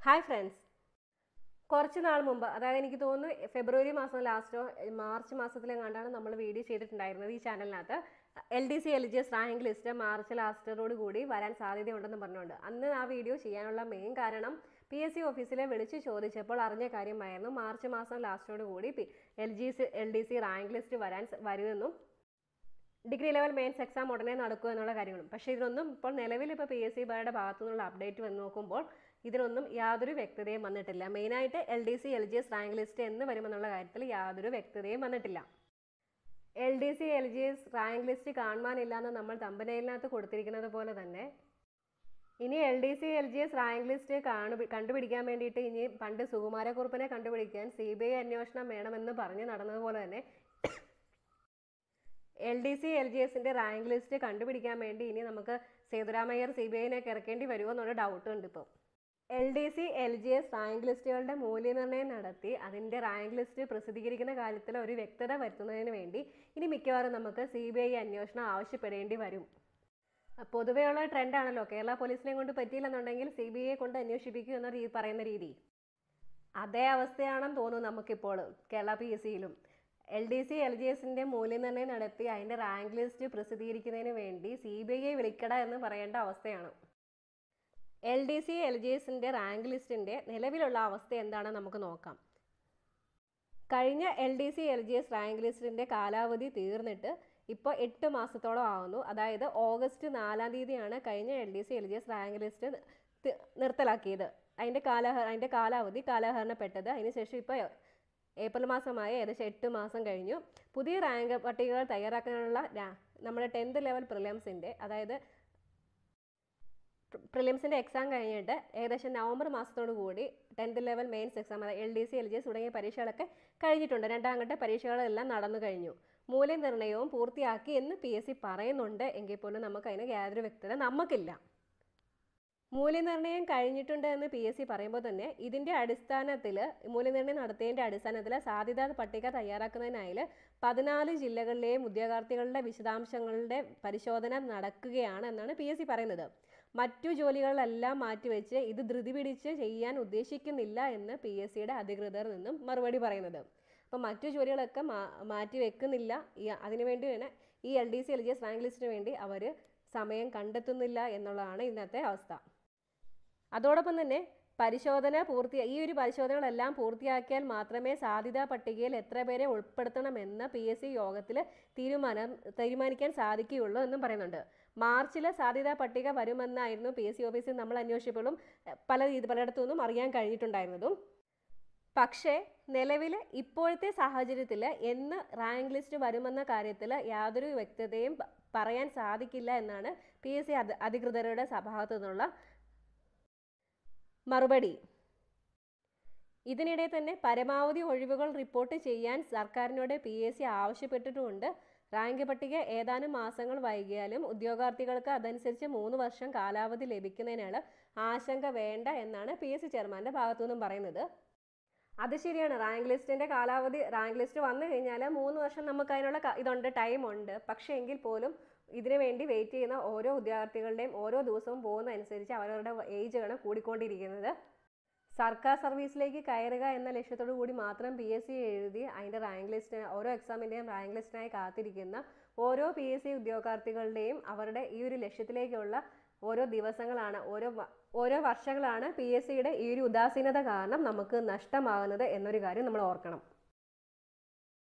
hi friends കുറച്ച് നാൾ മുമ്പ് അതായത് എനിക്ക് തോന്നുന്നു ഫെബ്രുവരി മാസം ലാസ്റ്റോ മാർച്ച് മാസത്തിലെങ്ങാണ്ടാണ് നമ്മൾ വീഡിയോ ചെയ്തിട്ടുണ്ടായിരുന്നത് ഈ ചാനലിനകത്ത് L D C L G S rank list March ലാസ്റ്റോട് കൂടി വരാൻ സാധ്യതയുണ്ടെന്ന് പറഞ്ഞുകൊണ്ട് അന്ന് ആ വീഡിയോ ചെയ്യാനുള്ള മെയിൻ കാരണം പി എസ് സി ഓഫീസിലെ വിളിച്ച് ചോദിച്ചപ്പോൾ അറിഞ്ഞ കാര്യമായിരുന്നു മാർച്ച് മാസം ലാസ്റ്റോട് കൂടി L G C L D C rank list വരാൻ സ- വരുമെന്നും ഡിഗ്രി ലെവൽ മെയിൻസ് എക്സാം ഉടനെ നടക്കും എന്നുള്ള കാര്യങ്ങളും പക്ഷേ ഇതിനൊന്നും ഇപ്പോൾ നിലവിൽ ഇപ്പോൾ പി എസ് സി ബിയുടെ ഭാഗത്തു നിന്നുള്ള അപ്ഡേറ്റ് വന്ന് നോക്കുമ്പോൾ ഇതിനൊന്നും യാതൊരു വ്യക്തതയും വന്നിട്ടില്ല മെയിനായിട്ട് L D C L G S rank list എന്ന് വരുമെന്നുള്ള കാര്യത്തിൽ യാതൊരു വ്യക്തതയും വന്നിട്ടില്ല L D C L G S rank list കാണുവാനില്ല എന്ന് നമ്മൾ തമ്പനയിലിനകത്ത് കൊടുത്തിരിക്കുന്നത് പോലെ തന്നെ ഇനി L D C L G S rank list കാണു കണ്ടുപിടിക്കാൻ വേണ്ടിയിട്ട് ഇനി പണ്ട് സുകുമാരക്കുറുപ്പിനെ കണ്ടുപിടിക്കാൻ സി ബി ഐ അന്വേഷണം വേണമെന്ന് പറഞ്ഞ് നടന്നതുപോലെ തന്നെ L D C L G എസിൻ്റെ റാങ്ക് ലിസ്റ്റ് കണ്ടുപിടിക്കാൻ വേണ്ടി ഇനി നമുക്ക് സേതുരാമയ്യർ സി ബി ഐനൊക്കെ ഇറക്കേണ്ടി വരുമോ എന്നുള്ള ഡൗട്ട് ഉണ്ട് ഇപ്പോൾ L D C L G S rank ലിസ്റ്റുകളുടെ മൂല്യനിർണ്ണയം നടത്തി അതിൻ്റെ റാങ്ക് ലിസ്റ്റ് പ്രസിദ്ധീകരിക്കുന്ന കാര്യത്തിൽ ഒരു വ്യക്തത വരുത്തുന്നതിന് വേണ്ടി ഇനി മിക്കവാറും നമുക്ക് സി ബി ഐ അന്വേഷണം ആവശ്യപ്പെടേണ്ടി വരും പൊതുവെയുള്ള ട്രെൻഡാണല്ലോ കേരള പോലീസിനെ കൊണ്ട് പറ്റിയില്ലെന്നുണ്ടെങ്കിൽ സി ബി ഐ കൊണ്ട് അന്വേഷിപ്പിക്കൂ എന്ന രീതി പറയുന്ന രീതി അതേ അവസ്ഥയാണെന്ന് തോന്നുന്നു നമുക്കിപ്പോൾ കേരള പി എസ് സിയിലും L D C L G എസിൻ്റെ മൂല്യനിർണ്ണയം നടത്തി അതിൻ്റെ റാങ്ക് ലിസ്റ്റ് പ്രസിദ്ധീകരിക്കുന്നതിന് വേണ്ടി സി ബി ഐ വിളിക്കട എന്ന് പറയേണ്ട അവസ്ഥയാണ് L D C L G എസിൻ്റെ റാങ്ക് ലിസ്റ്റിൻ്റെ നിലവിലുള്ള അവസ്ഥ എന്താണെന്ന് നമുക്ക് നോക്കാം കഴിഞ്ഞ L D C L G S rank ലിസ്റ്റിൻ്റെ കാലാവധി തീർന്നിട്ട് ഇപ്പോൾ എട്ട് മാസത്തോളം ആവുന്നു അതായത് ഓഗസ്റ്റ് നാലാം തീയതിയാണ് കഴിഞ്ഞ L D C L G S rank list തി- നിർത്തലാക്കിയത് അതിൻ്റെ കാലഹ അതിൻ്റെ കാലാവധി കാലഹരണപ്പെട്ടത് അതിനുശേഷം ഇപ്പോൾ ഏപ്രിൽ മാസമായ ഏകദേശം എട്ട് മാസം കഴിഞ്ഞു പുതിയ റാങ്ക് പട്ടികകൾ തയ്യാറാക്കാനുള്ള രാ- നമ്മുടെ ടെൻത്ത് ലെവൽ പ്രിലിംസിൻ്റെ അതായത് പ്രിലിംസിൻ്റെ എക്സാം കഴിഞ്ഞിട്ട് ഏകദേശം നവംബർ മാസത്തോടു കൂടി ടെൻത്ത് ലെവൽ മെയിൻസ് എക്സാം അതായത് L D C L G S തുടങ്ങിയ പരീക്ഷകളൊക്കെ കഴിഞ്ഞിട്ടുണ്ട് രണ്ടാം ഘട്ട പരീക്ഷകളെല്ലാം നടന്നു കഴിഞ്ഞു മൂല്യനിർണ്ണയവും പൂർത്തിയാക്കി എന്ന് പി എസ് സി പറയുന്നുണ്ട് എങ്കിൽ പോലും നമുക്ക് അതിന് യാതൊരു വ്യക്തത നമുക്കില്ല മൂല്യനിർണ്ണയം കഴിഞ്ഞിട്ടുണ്ട് എന്ന് പി എസ് സി പറയുമ്പോൾ തന്നെ ഇതിൻ്റെ അടിസ്ഥാനത്തിൽ മൂല്യനിർണ്ണയം നടത്തിയതിൻ്റെ അടിസ്ഥാനത്തിൽ സാധ്യതാ പട്ടിക തയ്യാറാക്കുന്നതിനായി പതിനാല് ജില്ലകളിലെയും ഉദ്യോഗാർത്ഥികളുടെ വിശദാംശങ്ങളുടെ പരിശോധന നടക്കുകയാണ് എന്നാണ് പി എസ് സി പറയുന്നത് മറ്റു ജോലികളെല്ലാം മാറ്റിവെച്ച് ഇത് ധൃതി പിടിച്ച് ചെയ്യാൻ ഉദ്ദേശിക്കുന്നില്ല എന്ന് പി എസ് സിയുടെ അധികൃതർ നിന്നും മറുപടി പറയുന്നത് അപ്പോൾ മറ്റു ജോലികളൊക്കെ മാ മാറ്റി വെക്കുന്നില്ല ഈ അതിനുവേണ്ടി തന്നെ ഈ L D C L G S rank ലിസ്റ്റിന് വേണ്ടി അവർ സമയം കണ്ടെത്തുന്നില്ല എന്നുള്ളതാണ് ഇന്നത്തെ അവസ്ഥ അതോടൊപ്പം തന്നെ പരിശോധന പൂർത്തി ഈ ഒരു പരിശോധനകളെല്ലാം പൂർത്തിയാക്കിയാൽ മാത്രമേ സാധ്യതാ പട്ടികയിൽ എത്ര പേരെ ഉൾപ്പെടുത്തണമെന്ന് പി എസ് സി യോഗത്തിൽ തീരുമാനം തീരുമാനിക്കാൻ സാധിക്കുകയുള്ളൂ എന്നും പറയുന്നുണ്ട് മാർച്ചിൽ സാധ്യതാ പട്ടിക വരുമെന്നായിരുന്നു പി എസ് സി ഓഫീസിൽ നമ്മൾ അന്വേഷിച്ചപ്പോഴും എഹ്, പല രീതി പലയിടത്തു നിന്നും അറിയാൻ കഴിഞ്ഞിട്ടുണ്ടായിരുന്നതും പക്ഷേ നിലവിൽ ഇപ്പോഴത്തെ സാഹചര്യത്തിൽ എന്ന് റാങ്ക് ലിസ്റ്റ് വരുമെന്ന കാര്യത്തിൽ യാതൊരു വ്യക്തതയും പ- പറയാൻ സാധിക്കില്ല എന്നാണ് പി എസ് സി അധികൃതരുടെ ഭാഗത്തു നിന്നുള്ള മറുപടി ഇതിനിടെ തന്നെ പരമാവധി ഒഴിവുകൾ റിപ്പോർട്ട് ചെയ്യാൻ സർക്കാരിനോട് പി എസ് സി ആവശ്യപ്പെട്ടിട്ടുമുണ്ട് റാങ്ക് പട്ടിക ഏതാനും മാസങ്ങൾ വൈകിയാലും ഉദ്യോഗാർത്ഥികൾക്ക് അതനുസരിച്ച് മൂന്ന് വർഷം കാലാവധി ലഭിക്കുന്നതിനാണ് ആശങ്ക വേണ്ട എന്നാണ് പി എസ് സി ചെയർമാൻ്റെ ഭാഗത്തു നിന്നും പറയുന്നത് അത് ശരിയാണ് റാങ്ക് ലിസ്റ്റിൻ്റെ കാലാവധി റാങ്ക് ലിസ്റ്റ് വന്നു കഴിഞ്ഞാൽ മൂന്ന് വർഷം നമുക്ക് അതിനുള്ള ക- ഇതുണ്ട് ടൈം ഉണ്ട് പക്ഷേ എങ്കിൽ പോലും ഇതിനു വേണ്ടി വെയിറ്റ് ചെയ്യുന്ന ഓരോ ഉദ്യോഗാർത്ഥികളുടെയും ഓരോ ദിവസവും പോകുന്ന അനുസരിച്ച് അവരവരുടെ ഏജാണ് കൂടിക്കൊണ്ടിരിക്കുന്നത് സർക്കാർ സർവീസിലേക്ക് കയറുക എന്ന ലക്ഷ്യത്തോടു കൂടി മാത്രം പി എസ് സി എഴുതി അതിൻ്റെ റാങ്ക് ലിസ്റ്റ് ഓരോ എക്സാമിൻ്റെയും റാങ്ക് ലിസ്റ്റിനായി കാത്തിരിക്കുന്ന ഓരോ പി എസ് സി ഉദ്യോഗാർത്ഥികളുടെയും അവരുടെ ഈ ഒരു ലക്ഷ്യത്തിലേക്കുള്ള ഓരോ ദിവസങ്ങളാണ് ഓരോ വ- ഓരോ വർഷങ്ങളാണ് പി എസ് സിയുടെ ഈ ഒരു ഉദാസീനത കാരണം നമുക്ക് നഷ്ടമാകുന്നത് എന്നൊരു കാര്യം നമ്മൾ ഓർക്കണം